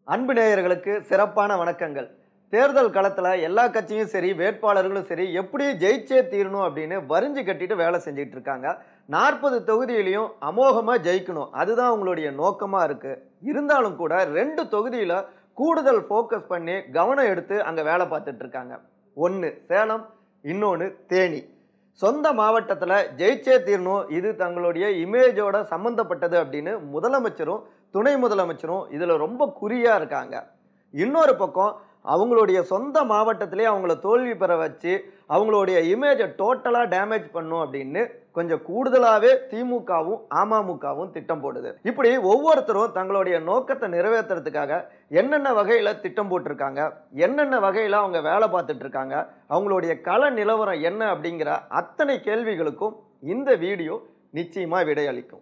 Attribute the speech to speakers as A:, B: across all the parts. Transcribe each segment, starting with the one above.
A: அன்பு நேயர்களுக்கு சிறப்பான வணக்கங்கள் தேர்தல் களத்தில் எல்லா கட்சியும் சரி வேட்பாளர்களும் சரி எப்படி ஜெயிச்சே தீரணும் அப்படின்னு வரிஞ்சு கட்டிட்டு வேலை செஞ்சுட்டு இருக்காங்க நாற்பது தொகுதியிலையும் அமோகமாக ஜெயிக்கணும் அதுதான் உங்களுடைய நோக்கமாக இருக்கு இருந்தாலும் கூட ரெண்டு தொகுதியில் கூடுதல் ஃபோக்கஸ் பண்ணி கவனம் எடுத்து அங்கே வேலை பார்த்துட்டு இருக்காங்க ஒன்று சேலம் இன்னொன்று தேனி சொந்த மாவட்டத்தில் ஜெயிச்சே தீரணும் இது தங்களுடைய இமேஜோட சம்மந்தப்பட்டது அப்படின்னு முதலமைச்சரும் துணை முதலமைச்சரும் இதில் ரொம்ப குறியாக இருக்காங்க இன்னொரு பக்கம் அவங்களுடைய சொந்த மாவட்டத்திலே அவங்கள தோல்வி பெற வச்சு அவங்களுடைய இமேஜை டோட்டலாக டேமேஜ் பண்ணும் அப்படின்னு கொஞ்சம் கூடுதலாகவே திமுகவும் அமமுகவும் திட்டம் போடுது இப்படி ஒவ்வொருத்தரும் தங்களுடைய நோக்கத்தை நிறைவேற்றுறதுக்காக என்னென்ன வகையில் திட்டம் போட்டிருக்காங்க என்னென்ன வகையில் அவங்க வேலை பார்த்துட்டு இருக்காங்க அவங்களுடைய கள நிலவரம் என்ன அப்படிங்கிற அத்தனை கேள்விகளுக்கும் இந்த வீடியோ நிச்சயமாக விடையளிக்கும்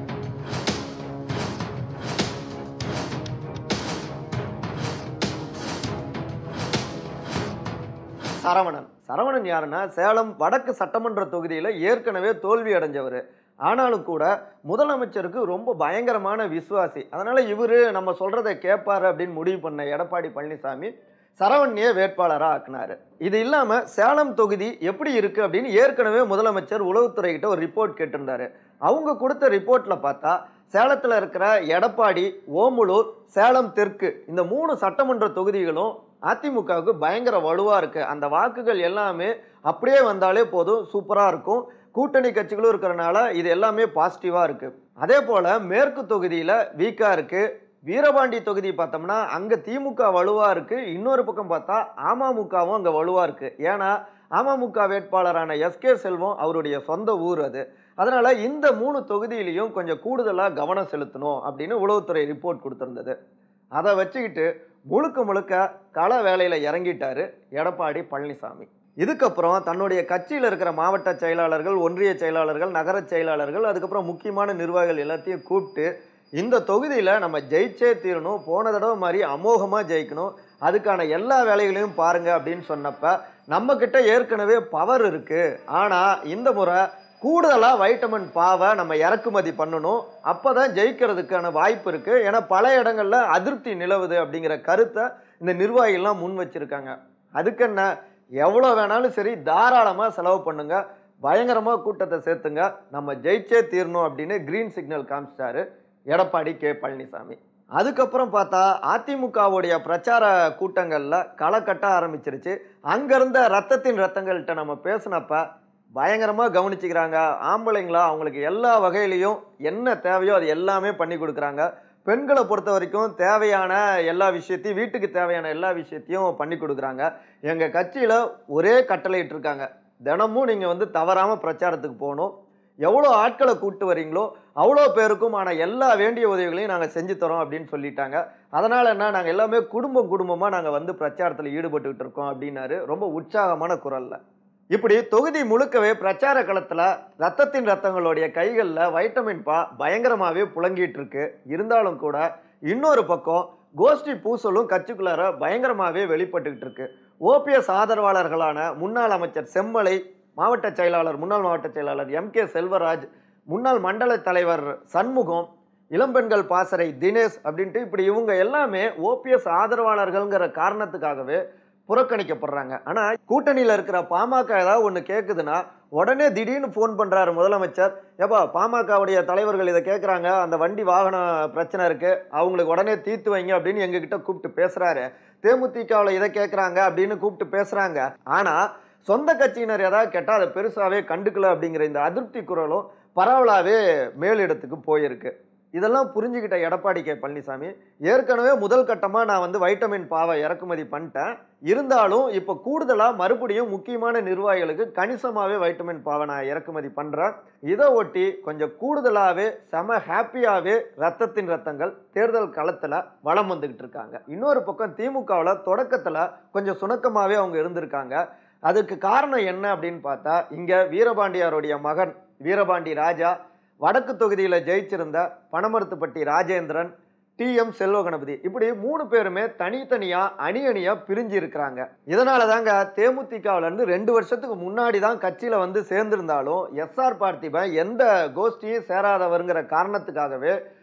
A: சரவணன் சரவணன் யாருன்னா சேலம் வடக்கு சட்டமன்ற தொகுதியில் ஏற்கனவே தோல்வி அடைஞ்சவர் ஆனாலும் கூட முதலமைச்சருக்கு ரொம்ப பயங்கரமான விசுவாசி அதனால இவர் நம்ம சொல்றதை கேட்பாரு அப்படின்னு முடிவு பண்ண எடப்பாடி பழனிசாமி சரவண்ய வேட்பாளராக ஆக்குனாரு இது இல்லாம சேலம் தொகுதி எப்படி இருக்கு அப்படின்னு ஏற்கனவே முதலமைச்சர் உளவுத்துறை கிட்ட ஒரு ரிப்போர்ட் கேட்டிருந்தாரு அவங்க கொடுத்த ரிப்போர்ட்ல பார்த்தா சேலத்தில் இருக்கிற எடப்பாடி ஓமுலூர் சேலம் தெற்கு இந்த மூணு சட்டமன்ற தொகுதிகளும் அதிமுகவுக்கு பயங்கர வலுவா இருக்கு அந்த வாக்குகள் எல்லாமே அப்படியே வந்தாலே போதும் சூப்பரா இருக்கும் கூட்டணி கட்சிகளும் இருக்கிறனால இது எல்லாமே பாசிட்டிவா இருக்கு அதே போல மேற்கு தொகுதியில வீக்கா இருக்கு வீரபாண்டி தொகுதி பார்த்தோம்னா அங்க திமுக வலுவா இருக்கு இன்னொரு பக்கம் பார்த்தா அமமுகவும் அங்க வலுவா இருக்கு ஏன்னா அமமுக வேட்பாளரான எஸ்கே செல்வம் அவருடைய சொந்த ஊர் அது அதனால இந்த மூணு தொகுதியிலையும் கொஞ்சம் கூடுதலா கவனம் செலுத்தணும் அப்படின்னு உளவுத்துறை ரிப்போர்ட் கொடுத்திருந்தது அதை வச்சுக்கிட்டு முழுக்க முழுக்க கள வேலையில இறங்கிட்டாரு எடப்பாடி பழனிசாமி இதுக்கப்புறம் தன்னுடைய கட்சியில் இருக்கிற மாவட்ட செயலாளர்கள் ஒன்றிய செயலாளர்கள் நகர செயலாளர்கள் அதுக்கப்புறம் முக்கியமான நிர்வாகிகள் எல்லாத்தையும் கூப்பிட்டு இந்த தொகுதியில் நம்ம ஜெயிச்சே தீரணும் போன தடவை மாதிரி அமோகமாக ஜெயிக்கணும் அதுக்கான எல்லா வேலைகளையும் பாருங்க அப்படின்னு சொன்னப்ப நம்ம கிட்ட ஏற்கனவே பவர் இருக்கு ஆனால் இந்த முறை கூடுதலாக வைட்டமின் பாவை நம்ம இறக்குமதி பண்ணணும் அப்போ தான் ஜெயிக்கிறதுக்கான வாய்ப்பு இருக்குது ஏன்னா பல இடங்களில் அதிருப்தி நிலவுது அப்படிங்கிற கருத்தை இந்த நிர்வாகிகள்லாம் முன் வச்சுருக்காங்க அதுக்கு என்ன எவ்வளோ வேணாலும் சரி தாராளமாக செலவு பண்ணுங்க பயங்கரமாக கூட்டத்தை சேர்த்துங்க நம்ம ஜெயிச்சே தீரணும் அப்படின்னு கிரீன் சிக்னல் காமிச்சிட்டாரு எடப்பாடி கே பழனிசாமி அதுக்கப்புறம் பார்த்தா அதிமுகவுடைய பிரச்சார கூட்டங்களில் களை கட்ட ஆரம்பிச்சிருச்சு அங்கேருந்த ரத்தத்தின் ரத்தங்கள்கிட்ட நம்ம பேசினப்ப பயங்கரமாக கவனிச்சுக்கிறாங்க ஆம்பளைங்களா அவங்களுக்கு எல்லா வகையிலையும் என்ன தேவையோ அது எல்லாமே பண்ணி கொடுக்குறாங்க பெண்களை பொறுத்த வரைக்கும் தேவையான எல்லா விஷயத்தையும் வீட்டுக்கு தேவையான எல்லா விஷயத்தையும் பண்ணி கொடுக்குறாங்க எங்கள் கட்சியில் ஒரே கட்டளையிட்டு இருக்காங்க தினமும் நீங்கள் வந்து தவறாமல் பிரச்சாரத்துக்கு போகணும் எவ்வளோ ஆட்களை கூட்டு வரீங்களோ அவ்வளோ பேருக்கும் ஆன எல்லா வேண்டிய உதவிகளையும் நாங்கள் செஞ்சு தரோம் அப்படின்னு சொல்லிட்டாங்க அதனால் என்ன நாங்கள் எல்லாமே குடும்பம் குடும்பமாக நாங்கள் வந்து பிரச்சாரத்தில் ஈடுபட்டுக்கிட்டு இருக்கோம் அப்படின்னாரு ரொம்ப உற்சாகமான குரலில் இப்படி தொகுதி முழுக்கவே பிரச்சார களத்தில் ரத்தத்தின் ரத்தங்களுடைய கைகளில் வைட்டமின் பா பயங்கரமாகவே புழங்கிட்டு இருக்கு இருந்தாலும் கூட இன்னொரு பக்கம் கோஷ்டி பூசலும் கட்சிக்குள்ளார பயங்கரமாகவே வெளிப்பட்டுக்கிட்டு இருக்கு ஓபிஎஸ் ஆதரவாளர்களான முன்னாள் அமைச்சர் செம்மலை மாவட்ட செயலாளர் முன்னாள் மாவட்ட செயலாளர் எம் கே செல்வராஜ் முன்னாள் மண்டல தலைவர் சண்முகம் இளம்பெண்கள் பாசறை தினேஷ் அப்படின்ட்டு இப்படி இவங்க எல்லாமே ஓபிஎஸ் ஆதரவாளர்கள்ங்கிற காரணத்துக்காகவே புறக்கணிக்கப்படுறாங்க ஆனா கூட்டணியில இருக்கிற பாமக ஏதாவது ஒண்ணு கேக்குதுன்னா உடனே திடீர்னு ஃபோன் பண்றாரு முதலமைச்சர் ஏப்பா பாமகவுடைய தலைவர்கள் இதை கேட்குறாங்க அந்த வண்டி வாகன பிரச்சனை இருக்கு அவங்களுக்கு உடனே தீர்த்து வைங்க அப்படின்னு எங்ககிட்ட கூப்பிட்டு பேசுறாரு தேமுதிகவில் இதை கேட்குறாங்க அப்படின்னு கூப்பிட்டு பேசுறாங்க ஆனா சொந்த கட்சியினர் ஏதாவது கேட்டால் அதை பெருசாகவே கண்டுக்கல அப்படிங்கிற இந்த அதிருப்தி குரலும் பரவலாகவே மேலிடத்துக்கு போயிருக்கு இதெல்லாம் புரிஞ்சுக்கிட்ட எடப்பாடி கே பழனிசாமி ஏற்கனவே முதல் கட்டமாக நான் வந்து வைட்டமின் பாவை இறக்குமதி பண்ணிட்டேன் இருந்தாலும் இப்போ கூடுதலாக மறுபடியும் முக்கியமான நிர்வாகிகளுக்கு கணிசமாகவே வைட்டமின் பாவை நான் இறக்குமதி பண்ணுறேன் இதை ஒட்டி கொஞ்சம் கூடுதலாகவே செம ஹாப்பியாகவே ரத்தத்தின் ரத்தங்கள் தேர்தல் களத்தில் வளம் வந்துக்கிட்டு இருக்காங்க இன்னொரு பக்கம் திமுகவில் தொடக்கத்தில் கொஞ்சம் சுணக்கமாகவே அவங்க இருந்திருக்காங்க அதுக்கு காரணம் என்ன அப்படின்னு பார்த்தா இங்கே வீரபாண்டியாருடைய மகன் வீரபாண்டி ராஜா வடக்கு தொகுதியில் ஜெயிச்சிருந்த பனமரத்துப்பட்டி ராஜேந்திரன் டி எம் செல்வ கணபதி இப்படி மூணு பேருமே தனித்தனியா அணி அணியா பிரிஞ்சு இருக்கிறாங்க இதனால தாங்க தேமுதிகவுல இருந்து ரெண்டு வருஷத்துக்கு முன்னாடி தான் கட்சியில வந்து சேர்ந்திருந்தாலும் எஸ்ஆர் பார்த்திபன் எந்த கோஷ்டியும் சேராதவருங்கிற காரணத்துக்காகவே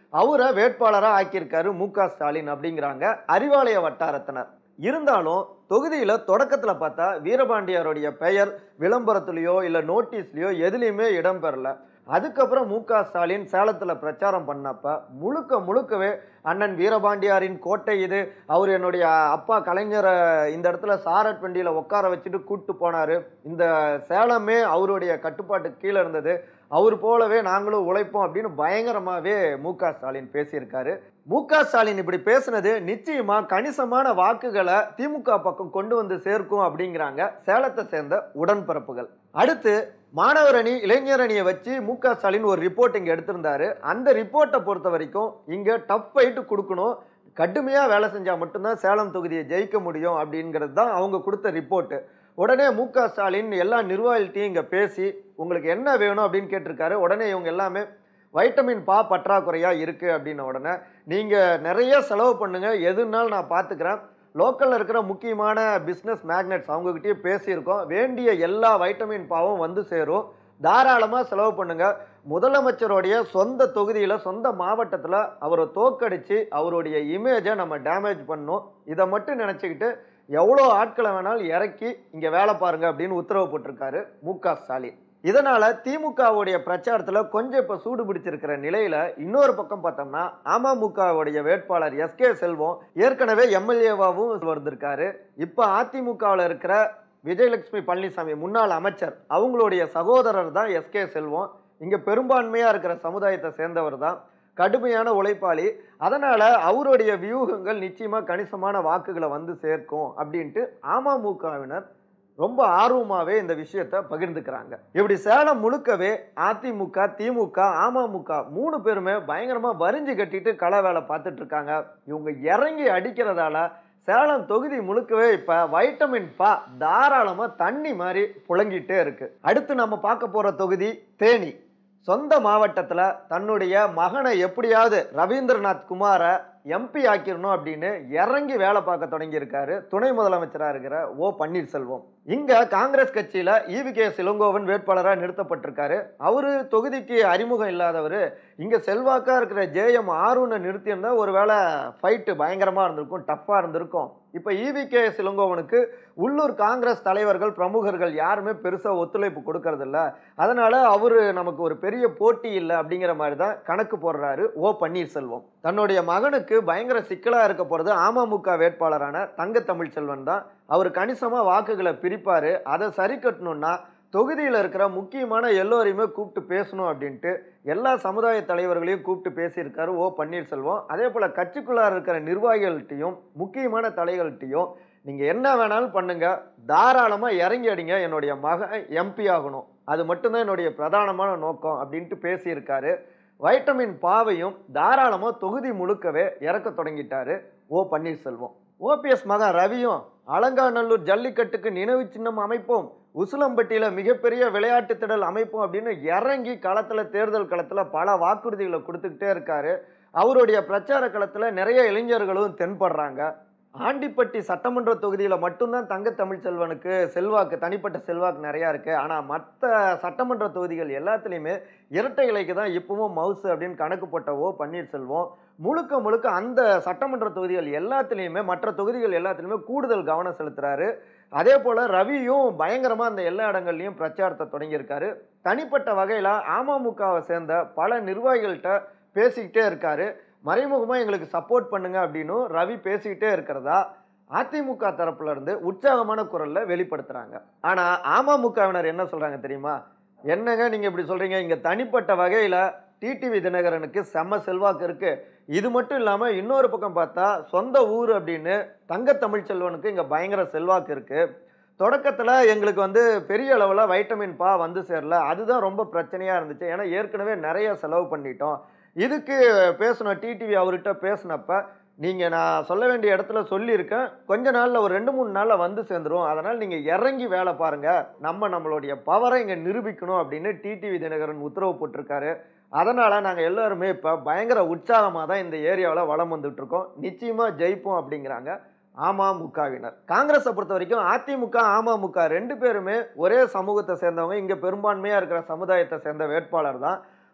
A: அவரை வேட்பாளராக ஆக்கியிருக்காரு மு க ஸ்டாலின் அப்படிங்கிறாங்க அறிவாலய வட்டாரத்தினர் இருந்தாலும் தொகுதியில தொடக்கத்துல பார்த்தா வீரபாண்டியருடைய பெயர் விளம்பரத்துலயோ இல்ல நோட்டீஸ்லயோ எதுலையுமே இடம்பெறல அதுக்கப்புறம் மு க ஸ்டாலின் சேலத்துல பிரச்சாரம் பண்ணப்ப முழுக்க முழுக்கவே அண்ணன் வீரபாண்டியாரின் கோட்டை இது அவர் என்னுடைய அப்பா கலைஞரை இந்த இடத்துல சாரட் வண்டியில உட்கார வச்சுட்டு கூட்டு போனாரு இந்த சேலமே அவருடைய கட்டுப்பாட்டு கீழே இருந்தது அவர் போலவே நாங்களும் உழைப்போம் அப்படின்னு பயங்கரமாவே மு க ஸ்டாலின் பேசியிருக்காரு மு க ஸ்டாலின் இப்படி பேசுனது நிச்சயமா கணிசமான வாக்குகளை திமுக பக்கம் கொண்டு வந்து சேர்க்கும் அப்படிங்கிறாங்க சேலத்தை சேர்ந்த உடன்பிறப்புகள் அடுத்து மாணவர் அணி இளைஞர் அணியை வச்சு மு க ஸ்டாலின் ஒரு ரிப்போர்ட் இங்க எடுத்திருந்தாரு அந்த ரிப்போர்ட்டை பொறுத்த வரைக்கும் இங்க டஃப் ஃபைட்டு கொடுக்கணும் கடுமையா வேலை செஞ்சா மட்டும்தான் சேலம் தொகுதியை ஜெயிக்க முடியும் அப்படிங்கிறது தான் அவங்க கொடுத்த ரிப்போர்ட்டு உடனே மு க ஸ்டாலின் எல்லா நிர்வாகிகள்ட்டையும் இங்க பேசி உங்களுக்கு என்ன வேணும் அப்படின்னு கேட்டிருக்காரு உடனே இவங்க எல்லாமே வைட்டமின் பா பற்றாக்குறையா இருக்கு அப்படின்ன உடனே நீங்க நிறைய செலவு பண்ணுங்க எதுனாலும் நான் பார்த்துக்கிறேன் லோக்கல்ல இருக்கிற முக்கியமான பிஸ்னஸ் மேக்னெட்ஸ் அவங்ககிட்டயே பேசியிருக்கோம் வேண்டிய எல்லா வைட்டமின் பாவும் வந்து சேரும் தாராளமாக செலவு பண்ணுங்க முதலமைச்சருடைய சொந்த தொகுதியில் சொந்த மாவட்டத்தில் அவரை தோக்கடிச்சு அவருடைய இமேஜை நம்ம டேமேஜ் பண்ணோம் இதை மட்டும் நினச்சிக்கிட்டு எவ்வளோ ஆட்களை வேணாலும் இறக்கி இங்கே வேலை பாருங்க அப்படின்னு உத்தரவு போட்டிருக்காரு மு க ஸ்டாலின் இதனால திமுகவுடைய பிரச்சாரத்துல கொஞ்சம் இப்ப சூடு பிடிச்சிருக்கிற நிலையில இன்னொரு பக்கம் பார்த்தோம்னா அமமுகவுடைய வேட்பாளர் எஸ் கே செல்வம் ஏற்கனவே எம்எல்ஏவாவும் வந்திருக்காரு இப்ப அதிமுகவில் இருக்கிற விஜயலட்சுமி பழனிசாமி முன்னாள் அமைச்சர் அவங்களுடைய சகோதரர் தான் எஸ் கே செல்வம் இங்க பெரும்பான்மையா இருக்கிற சமுதாயத்தை சேர்ந்தவர் தான் கடுமையான உழைப்பாளி அதனால அவருடைய வியூகங்கள் நிச்சயமா கணிசமான வாக்குகளை வந்து சேர்க்கும் அப்படின்ட்டு அமமுகவினர் ரொம்ப ஆர்வமாவே இந்த விஷயத்த பகிர்ந்துக்கிறாங்க இப்படி சேலம் முழுக்கவே அதிமுக திமுக அமமுக மூணு பேருமே பயங்கரமா வரிஞ்சு கட்டிட்டு களை வேலை பார்த்துட்டு இருக்காங்க இவங்க இறங்கி அடிக்கிறதால சேலம் தொகுதி முழுக்கவே இப்ப வைட்டமின் பா தாராளமா தண்ணி மாதிரி புழங்கிட்டே இருக்கு அடுத்து நம்ம பார்க்க போற தொகுதி தேனி சொந்த மாவட்டத்துல தன்னுடைய மகனை எப்படியாவது ரவீந்திரநாத் குமாரை எம்பி ஆக்கிடணும் அப்படின்னு இறங்கி வேலை பார்க்க தொடங்கியிருக்காரு துணை முதலமைச்சராக இருக்கிற ஓ பன்னீர்செல்வம் இங்க காங்கிரஸ் கட்சியில ஈவி கே இளங்கோவன் வேட்பாளராக நிறுத்தப்பட்டிருக்காரு அவரு தொகுதிக்கு அறிமுகம் இல்லாதவர் இங்க செல்வாக்கா இருக்கிற ஜேஎம் ஆர்வனை நிறுத்தியிருந்தா ஒருவேளை ஃபைட்டு பயங்கரமா இருந்திருக்கும் டஃப்பா இருந்திருக்கும் இப்ப ஈவி கே இளங்கோவனுக்கு உள்ளூர் காங்கிரஸ் தலைவர்கள் பிரமுகர்கள் யாருமே பெருசா ஒத்துழைப்பு கொடுக்கறது இல்ல அதனால அவரு நமக்கு ஒரு பெரிய போட்டி இல்லை அப்படிங்கிற மாதிரி தான் கணக்கு போடுறாரு ஓ பன்னீர்செல்வம் தன்னுடைய மகனுக்கு பயங்கர சிக்கலா இருக்க போறது அமமுக வேட்பாளரான தங்க தமிழ்ச்செல்வன் தான் அவர் கணிசமா வாக்குகளை பிரிப்பாரு அதை சரி கட்டணும்னா தொகுதியில் இருக்கிற முக்கியமான எல்லோரையுமே கூப்பிட்டு பேசணும் அப்படின்ட்டு எல்லா சமுதாய தலைவர்களையும் கூப்பிட்டு பேசியிருக்காரு ஓ பன்னீர்செல்வம் அதே போல கட்சிக்குள்ளார இருக்கிற நிர்வாகிகள்கிட்டையும் முக்கியமான தலைகள்கிட்டையும் நீங்க என்ன வேணாலும் பண்ணுங்க தாராளமா இறங்கி அடிங்க என்னுடைய மகன் எம்பி ஆகணும் அது மட்டும்தான் என்னுடைய பிரதானமான நோக்கம் அப்படின்ட்டு பேசியிருக்காரு வைட்டமின் பாவையும் தாராளமாக தொகுதி முழுக்கவே இறக்க தொடங்கிட்டாரு ஓ பன்னீர்செல்வம் ஓபிஎஸ் மகன் ரவியும் அலங்காநல்லூர் ஜல்லிக்கட்டுக்கு நினைவு சின்னம் அமைப்போம் உசிலம்பட்டியில மிகப்பெரிய விளையாட்டு திடல் அமைப்போம் அப்படின்னு இறங்கி களத்துல தேர்தல் களத்துல பல வாக்குறுதிகளை கொடுத்துக்கிட்டே இருக்காரு அவருடைய பிரச்சார களத்துல நிறைய இளைஞர்களும் தென்படுறாங்க ஆண்டிப்பட்டி சட்டமன்ற தொகுதியில மட்டும்தான் தங்க தமிழ்ச்செல்வனுக்கு செல்வாக்கு தனிப்பட்ட செல்வாக்கு நிறைய இருக்கு ஆனா மற்ற சட்டமன்ற தொகுதிகள் எல்லாத்துலேயுமே இரட்டை இலைக்கு தான் இப்பவும் மவுசு அப்படின்னு கணக்கு போட்ட ஓ பன்னீர்செல்வம் முழுக்க முழுக்க அந்த சட்டமன்ற தொகுதிகள் எல்லாத்துலேயுமே மற்ற தொகுதிகள் எல்லாத்துலேயுமே கூடுதல் கவனம் செலுத்துறாரு அதே போல ரவியும் பயங்கரமா அந்த எல்லா இடங்கள்லையும் பிரச்சாரத்தை தொடங்கியிருக்காரு தனிப்பட்ட வகையில அமமுகவை சேர்ந்த பல நிர்வாகிகள்கிட்ட பேசிக்கிட்டே இருக்காரு மறைமுகமா எங்களுக்கு சப்போர்ட் பண்ணுங்க அப்படின்னும் ரவி பேசிக்கிட்டே இருக்கிறதா அதிமுக தரப்புல இருந்து உற்சாகமான குரல்ல வெளிப்படுத்துறாங்க ஆனா அமமுகவினர் என்ன சொல்றாங்க தெரியுமா என்னங்க நீங்க இப்படி சொல்றீங்க இங்க தனிப்பட்ட வகையில டிடிவி தினகரனுக்கு செம்ம செல்வாக்கு இருக்கு இது மட்டும் இல்லாம இன்னொரு பக்கம் பார்த்தா சொந்த ஊர் அப்படின்னு தங்க தமிழ்ச்செல்வனுக்கு இங்க பயங்கர செல்வாக்கு இருக்கு தொடக்கத்துல எங்களுக்கு வந்து பெரிய அளவுல வைட்டமின் பா வந்து சேரல அதுதான் ரொம்ப பிரச்சனையா இருந்துச்சு ஏன்னா ஏற்கனவே நிறைய செலவு பண்ணிட்டோம் இதுக்கு பேசணும் டிடிவி அவர்கிட்ட பேசினப்ப நீங்க நான் சொல்ல வேண்டிய இடத்துல சொல்லியிருக்கேன் கொஞ்ச நாள்ல ஒரு ரெண்டு மூணு நாள்ல வந்து சேர்ந்துரும் அதனால நீங்க இறங்கி வேலை பாருங்க நம்ம நம்மளுடைய பவரை இங்க நிரூபிக்கணும் அப்படின்னு டிடிவி தினகரன் உத்தரவு போட்டிருக்காரு அதனால நாங்க எல்லாருமே இப்ப பயங்கர உற்சாகமா தான் இந்த ஏரியாவில் வளம் வந்துட்டு இருக்கோம் நிச்சயமா ஜெயிப்போம் அப்படிங்கிறாங்க அமமுகவினர் காங்கிரஸை பொறுத்த வரைக்கும் அதிமுக அமமுக ரெண்டு பேருமே ஒரே சமூகத்தை சேர்ந்தவங்க இங்க பெரும்பான்மையா இருக்கிற சமுதாயத்தை சேர்ந்த வேட்பாளர் தான்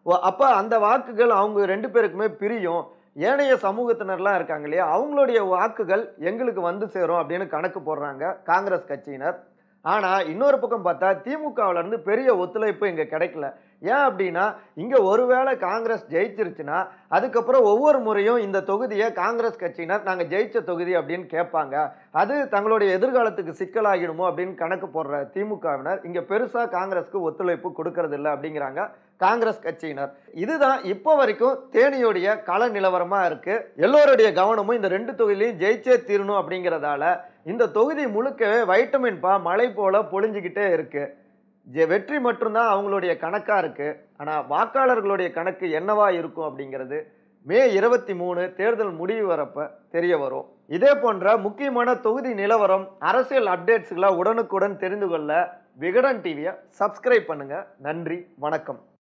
A: ஓ, அப்ப அந்த வாக்குகள் அவங்க ரெண்டு பேருக்குமே பிரியும் ஏனைய சமூகத்தினர்லாம் இருக்காங்க இல்லையா அவங்களுடைய வாக்குகள் எங்களுக்கு வந்து சேரும் அப்படின்னு கணக்கு போடுறாங்க காங்கிரஸ் கட்சியினர் ஆனா இன்னொரு பக்கம் பார்த்தா திமுகவுல இருந்து பெரிய ஒத்துழைப்பு இங்க கிடைக்கல ஏன் அப்படின்னா இங்க ஒருவேளை காங்கிரஸ் ஜெயிச்சிருச்சுன்னா அதுக்கப்புறம் ஒவ்வொரு முறையும் இந்த தொகுதியை காங்கிரஸ் கட்சியினர் நாங்க ஜெயிச்ச தொகுதி அப்படின்னு கேட்பாங்க அது தங்களுடைய எதிர்காலத்துக்கு சிக்கலாகிடுமோ அப்படின்னு கணக்கு போடுற திமுகவினர் இங்க பெருசா காங்கிரஸ்க்கு ஒத்துழைப்பு கொடுக்கறது இல்லை அப்படிங்கிறாங்க காங்கிரஸ் கட்சியினர் இதுதான் இப்போ வரைக்கும் தேனியுடைய கள நிலவரமா இருக்கு எல்லோருடைய கவனமும் இந்த ரெண்டு தொகுதியிலையும் ஜெயிச்சே தீரணும் அப்படிங்கிறதால இந்த தொகுதி முழுக்கவே வைட்டமின் பா மழை போல பொழிஞ்சுக்கிட்டே இருக்கு ஜெ- வெற்றி மட்டும்தான் அவங்களுடைய கணக்கா இருக்கு ஆனா வாக்காளர்களுடைய கணக்கு என்னவா இருக்கும் அப்படிங்கிறது மே இருபத்தி மூணு தேர்தல் முடிவு வரப்ப தெரிய வரும் இதே போன்ற முக்கியமான தொகுதி நிலவரம் அரசியல் அப்டேட்ஸ்களை உடனுக்குடன் தெரிந்து கொள்ள விகடன் டிவியை சப்ஸ்கிரைப் பண்ணுங்க நன்றி வணக்கம்